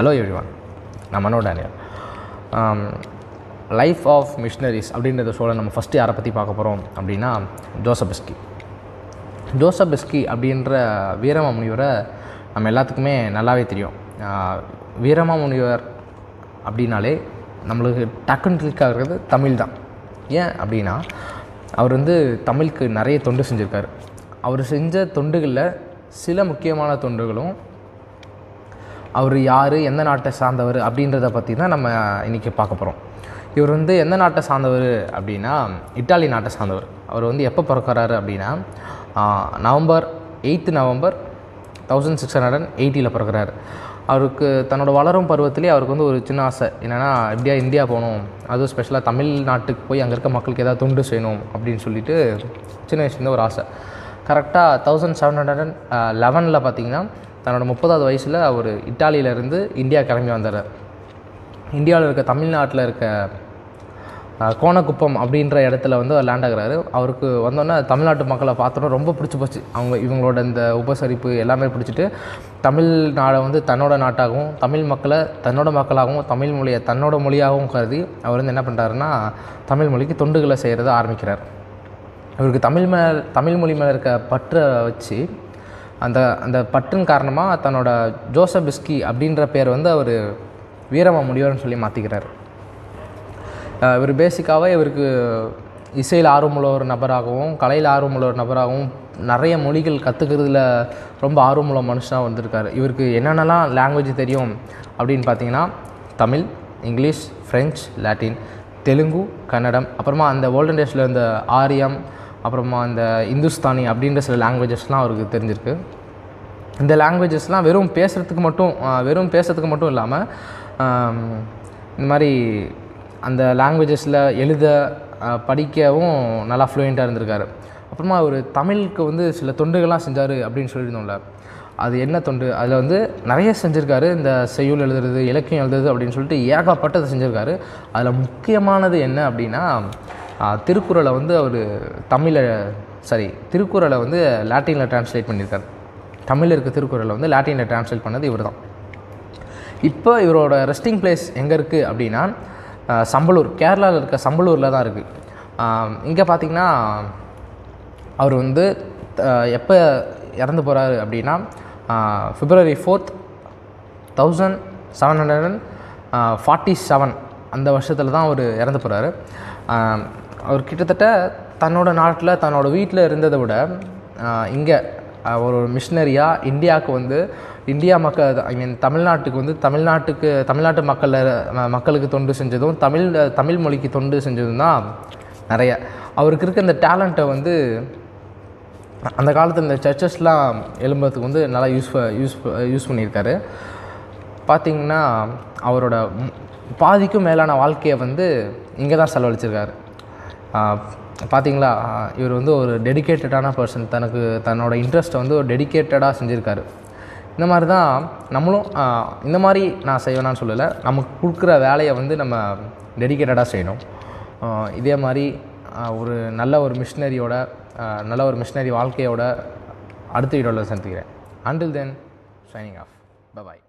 hello everyone நான் Mano Daniel life of missionaries அப்படின்றத ஷோவில் நம்ம ஃபஸ்ட்டு யாரை பற்றி பார்க்க போகிறோம் அப்படின்னா ஜோசபிஸ்கி ஜோசபிஸ்கி அப்படின்ற வீரமாமுனிவரை நம்ம எல்லாத்துக்குமே நல்லாவே தெரியும் ஆஹ் வீரமாமுனிவர் அப்படின்னாலே நம்மளுக்கு டக்குன்னு கிளிக் ஆகிறது தமிழ் தான் ஏன் அப்படின்னா அவர் வந்து தமிழுக்கு நிறைய தொண்டு செஞ்சுருக்காரு அவர் செஞ்ச தொண்டுகளில் சில முக்கியமான தொண்டுகளும் அவர் யார் எந்த நாட்டை சார்ந்தவர் அப்படின்றத பற்றி தான் நம்ம இன்றைக்கி பார்க்க போகிறோம் இவர் வந்து எந்த நாட்டை சார்ந்தவர் அப்படின்னா இட்டாலி நாட்டை சார்ந்தவர் அவர் வந்து எப்போ பிறக்கிறாரு அப்படின்னா ah, November eighth November thousand six hundred and எயிட்டியில் பிறக்கிறாரு அவருக்கு தன்னோட வளரும் பருவத்திலே அவருக்கு வந்து ஒரு சின்ன ஆசை என்னென்னா எப்படியா இந்தியா போகணும் அதுவும் ஸ்பெஷலாக தமிழ்நாட்டுக்கு போய் அங்கே இருக்க மக்களுக்கு ஏதாவது தொண்டு செய்யணும் அப்படின்னு சொல்லிட்டு சின்ன வயசுலேருந்து ஒரு ஆசை கரெக்டாக தௌசண்ட் செவன் ஹண்ட்ரட் அண்ட் லெவனில் பார்த்தீங்கன்னா தன்னோட முப்பதாவது வயசில் அவர் இட்டாலியிலேருந்து இந்தியா கிளம்பி வந்துடுறார் இந்தியாவில் இருக்க தமிழ்நாட்டில் இருக்க அஹ், கோணக்குப்பம் அப்படின்ற இடத்துல வந்து அவர் லேண்ட் ஆகுறாரு அவருக்கு வந்தோன்னே தமிழ்நாட்டு மக்களை பார்த்தோன்னே ரொம்ப பிடிச்சி போச்சு அவங்க இவங்களோட இந்த உபசரிப்பு எல்லாமே பிடிச்சிட்டு தமிழ்நாடை வந்து தன்னோட நாட்டாகவும் தமிழ் மக்களை தன்னோட மக்களாகவும் தமிழ் மொழியை தன்னோட மொழியாகவும் கருதி அவர் வந்து என்ன பண்ணுறாருன்னா தமிழ் மொழிக்கு தொண்டுகளை செய்கிறத ஆரம்பிக்கிறார் இவருக்கு தமிழ் மேல் தமிழ் மொழி மேலே இருக்க பற்றை வச்சு அந்த அந்த பற்றின் காரணமாக தன்னோட ஜோசபிஸ்கி அப்படின்ற பேர் வந்து அவர் வீரமா முனிவர்னு சொல்லி மாற்றிக்கிறார் இவர் பேசிக்காகவே இவருக்கு இசையில் ஆர்வமுள்ள ஒரு நபராகவும் கலையில் ஆர்வமுள்ள ஒரு நபராகவும் நிறைய மொழிகள் கற்றுக்கிறதுல ரொம்ப ஆர்வமுள்ள மனுஷனாக வந்திருக்காரு இவருக்கு என்னென்னலாம் லாங்குவேஜ் தெரியும் அப்படின்னு பார்த்தீங்கன்னா Tamil English French Latin Telugu Kannada அப்புறமா அந்த ஓல்டன் டேஸில் இந்த ஆரியம் அப்புறமா இந்த இந்துஸ்தானி அப்படின்ற சில லாங்குவேஜஸ்லாம் அவருக்கு தெரிஞ்சிருக்கு இந்த லாங்குவேஜஸ்லாம் வெறும் பேசுகிறதுக்கு மட்டும் ஆஹ் வெறும் பேசுறதுக்கு மட்டும் இல்லாமல் இந்த மாதிரி அந்த லாங்குவேஜஸில் எழுத ஆஹ் படிக்கவும் நல்லா ஃப்ளூயண்ட்டாக இருந்திருக்காரு அப்புறமா அவர் தமிழுக்கு வந்து சில தொண்டுகள்லாம் செஞ்சார் அப்படின்னு சொல்லியிருந்தோம்ல அது என்ன தொண்டு அதில் வந்து நிறைய செஞ்சுருக்காரு இந்த செய்யுள் எழுதுறது இலக்கியம் எழுதுறது அப்படின்னு சொல்லிட்டு ஏகப்பட்டதை செஞ்சுருக்காரு அதில் முக்கியமானது என்ன அப்படின்னா ஆஹ் திருக்குறளை வந்து அவர் தமிழை சாரி திருக்குறளை வந்து லாட்டினில் ட்ரான்ஸ்லேட் பண்ணியிருக்காரு தமிழில் இருக்க திருக்குறளை வந்து லாட்டினில் ட்ரான்ஸ்லேட் பண்ணது இவர் தான் இப்போ இவரோட ரெஸ்டிங் பிளேஸ் எங்கே இருக்குது அப்படின்னா அஹ், சம்பலூர் கேரளாவில் இருக்க சம்பலூரில் தான் இருக்குது இங்கே பார்த்தீங்கன்னா அவர் வந்து எப்போ இறந்து போகிறாரு அப்படின்னா February fourth thousand seven hundred and forty seven அந்த வருஷத்தில் தான் அவர் இறந்து போகிறாரு அவர் கிட்டத்தட்ட தன்னோட நாட்டில் தன்னோட வீட்டில் இருந்ததை விட இங்கே ஒரு மிஷினரியாக இந்தியாவுக்கு வந்து இந்தியா மக்கள் ஐ மீன் தமிழ்நாட்டுக்கு வந்து தமிழ்நாட்டுக்கு தமிழ்நாட்டு மக்கள் மக்களுக்கு தொண்டு செஞ்சதும் தமிழ் தமிழ் மொழிக்கு தொண்டு செஞ்சதும் தான் நிறைய அவருக்கு இருக்க இந்த டேலண்ட்டை வந்து அந்த காலத்தில் இந்த சர்ச்சஸ்லாம் எழும்புறதுக்கு வந்து நல்லா யூஸ் யூஸ் யூஸ் பண்ணியிருக்காரு பார்த்தீங்கன்னா அவரோட ம்- பாதிக்கும் மேலான வாழ்க்கையை வந்து இங்கே தான் செலவழிச்சிருக்காரு ஆஹ் பார்த்தீங்களா ஆஹ் இவர் வந்து ஒரு டெடிகேட்டடான பர்சன் தனக்கு தன்னோட இன்ட்ரெஸ்ட்டை வந்து ஒரு டெடிகேட்டடாக செஞ்சுருக்காரு இந்த மாதிரி தான் நம்மளும் ஆஹ் இந்த மாதிரி நான் செய்வேனான்னு சொல்லலை நமக்கு கொடுக்குற வேலையை வந்து நம்ம டெடிகேட்டடாக செய்யணும் ஆஹ் இதே மாதிரி ஆஹ் ஒரு நல்ல ஒரு மிஷினரியோட நல்ல ஒரு மிஷினரி வாழ்க்கையோட அடுத்த வீடியோவில் சந்திக்கிறேன் until then shining off bye bye